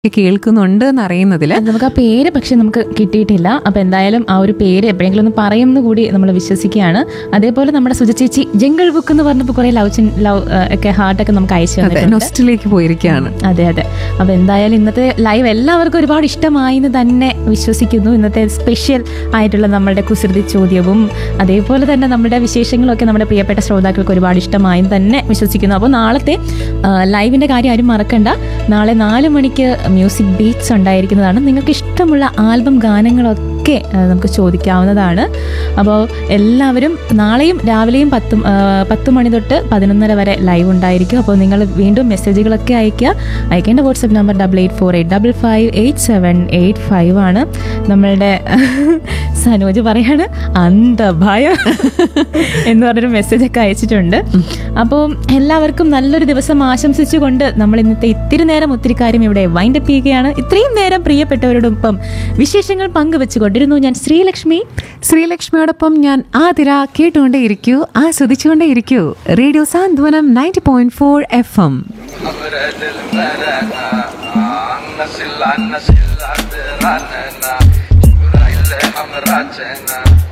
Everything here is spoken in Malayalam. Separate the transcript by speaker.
Speaker 1: കേൾക്കുന്നുണ്ട് എന്നറിയുന്നതിൽ
Speaker 2: അത് നമുക്ക് ആ പേര് പക്ഷെ നമുക്ക് കിട്ടിയിട്ടില്ല അപ്പൊ എന്തായാലും ആ ഒരു പേര് എപ്പോഴെങ്കിലും ഒന്ന് പറയുമെന്ന് കൂടി നമ്മൾ വിശ്വസിക്കുകയാണ് അതേപോലെ നമ്മുടെ സുജ ചേച്ചി ജംഗിൾ ബുക്ക് എന്ന് പറഞ്ഞപ്പോൾ കുറെ ലവ് ചിൻ ലവ് ഒക്കെ ഹാർട്ടൊക്കെ നമുക്ക് അയച്ചു
Speaker 1: അതെ
Speaker 2: തന്നിട്ടുണ്ട്
Speaker 1: നൊസ്റ്റിലേക്ക് പോയിരിക്കുകയാണ്
Speaker 2: അതെ അതെ അപ്പൊ എന്തായാലും ഇന്നത്തെ ലൈവ് എല്ലാവർക്കും ഒരുപാട് ഇഷ്ടമായി എന്ന് തന്നെ വിശ്വസിക്കുന്നു ഇന്നത്തെ സ്പെഷ്യൽ ആയിട്ടുള്ള നമ്മുടെ കുസൃതി ചോദ്യവും അതേപോലെ തന്നെ നമ്മുടെ വിശേഷങ്ങളൊക്കെ നമ്മുടെ പ്രിയപ്പെട്ട ശ്രോതാക്കൾക്ക് ഒരുപാട് ഇഷ്ടമായി എന്ന് തന്നെ വിശ്വസിക്കുന്നു അപ്പോൾ നാളത്തെ ആ, ലൈവിന്റെ കാര്യം ആരും മറക്കണ്ട നാളെ നാല് മണിക്ക് മ്യൂസിക് ബീറ്റ്സ് ഉണ്ടായിരിക്കുന്നതാണ് നിങ്ങൾക്ക് ഇഷ്ടമുള്ള ആൽബം ഗാനങ്ങളൊക്കെ ആ, നമുക്ക് ചോദിക്കാവുന്നതാണ് അപ്പോൾ എല്ലാവരും നാളെയും രാവിലെയും പത്തും ആ, പത്ത് മണി തൊട്ട് പതിനൊന്നര വരെ ലൈവ് ഉണ്ടായിരിക്കും അപ്പോൾ നിങ്ങൾ വീണ്ടും മെസ്സേജുകളൊക്കെ അയക്കുക അയക്കേണ്ട WhatsApp number double eight four eight double five eight seven eight five ആണ് നമ്മളുടെ സനോജ് പറയാണ് അന്തഭയം എന്ന് പറഞ്ഞൊരു മെസ്സേജ് ഒക്കെ അയച്ചിട്ടുണ്ട് അപ്പോൾ എല്ലാവർക്കും നല്ലൊരു ദിവസം ആശംസിച്ചുകൊണ്ട് നമ്മൾ ഇന്നത്തെ ഇത്തിരി നേരം ഒത്തിരി കാര്യം ഇവിടെ വൈൻഡപ്പ് ചെയ്യുകയാണ് ഇത്രയും നേരം പ്രിയപ്പെട്ടവരോടൊപ്പം വിശേഷങ്ങൾ പങ്കുവെച്ചുകൊണ്ടിരുന്നു ഞാൻ ശ്രീലക്ഷ്മി
Speaker 1: ശ്രീലക്ഷ്മിയോടൊപ്പം ഞാൻ ആതിര കേട്ടുകൊണ്ടേയിരിക്കൂ ആസ്വദിച്ചുകൊണ്ടേയിരിക്കൂ radio Santhwanam ninety point four F M
Speaker 3: أبرد الملكة نسل عن نسل عبراننا جبرائيل حمراتنا